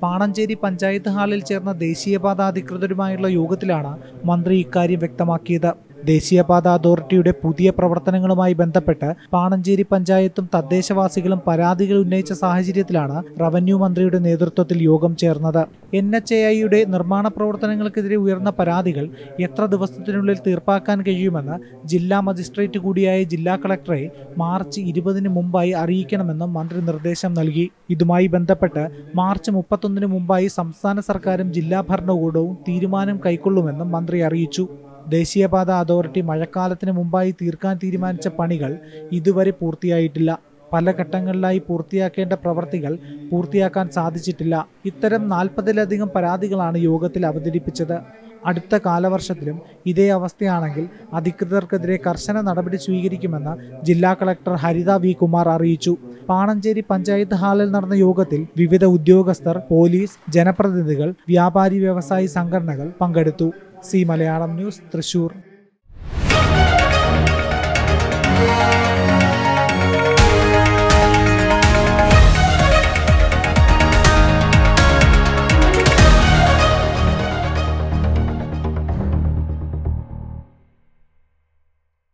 പാണഞ്ചേരി പഞ്ചായത്ത് ഹാളിൽ ചേർന്ന ദേശീയപാത അധികൃതരുമായുള്ള യോഗത്തിലാണ് മന്ത്രി ഇക്കാര്യം വ്യക്തമാക്കിയത് ദേശീയപാത അതോറിറ്റിയുടെ പുതിയ പ്രവർത്തനങ്ങളുമായി ബന്ധപ്പെട്ട് പാണഞ്ചേരി പഞ്ചായത്തും തദ്ദേശവാസികളും പരാതികൾ ഉന്നയിച്ച സാഹചര്യത്തിലാണ് റവന്യൂ മന്ത്രിയുടെ നേതൃത്വത്തിൽ യോഗം ചേർന്നത് എൻ എച്ച് എ ഐയുടെ നിർമ്മാണ പ്രവർത്തനങ്ങൾക്കെതിരെ ഉയർന്ന പരാതികൾ എത്ര ദിവസത്തിനുള്ളിൽ തീർപ്പാക്കാൻ കഴിയുമെന്ന് ജില്ലാ മജിസ്ട്രേറ്റ് കൂടിയായ ജില്ലാ കളക്ടറെ മാർച്ച് ഇരുപതിന് മുമ്പായി അറിയിക്കണമെന്നും മന്ത്രി നിർദ്ദേശം നൽകി ഇതുമായി ബന്ധപ്പെട്ട് മാർച്ച് മുപ്പത്തൊന്നിന് മുമ്പായി സംസ്ഥാന സർക്കാരും ജില്ലാ ഭരണകൂടവും തീരുമാനം കൈക്കൊള്ളുമെന്നും മന്ത്രി അറിയിച്ചു ദേശീയപാത അതോറിറ്റി മഴക്കാലത്തിന് മുമ്പായി തീർക്കാൻ തീരുമാനിച്ച പണികൾ ഇതുവരെ പൂർത്തിയായിട്ടില്ല പല ഘട്ടങ്ങളിലായി പൂർത്തിയാക്കേണ്ട പ്രവർത്തികൾ പൂർത്തിയാക്കാൻ സാധിച്ചിട്ടില്ല ഇത്തരം നാൽപ്പതിലധികം പരാതികളാണ് യോഗത്തിൽ അവതരിപ്പിച്ചത് അടുത്ത കാലവർഷത്തിലും ഇതേ അവസ്ഥയാണെങ്കിൽ അധികൃതർക്കെതിരെ കർശന നടപടി സ്വീകരിക്കുമെന്ന് ജില്ലാ കളക്ടർ ഹരിത വി കുമാർ അറിയിച്ചു പാണഞ്ചേരി പഞ്ചായത്ത് ഹാളിൽ നടന്ന യോഗത്തിൽ വിവിധ ഉദ്യോഗസ്ഥർ പോലീസ് ജനപ്രതിനിധികൾ വ്യാപാരി വ്യവസായി സംഘടനകൾ പങ്കെടുത്തു സി മലയാളം ന്യൂസ് തൃശൂർ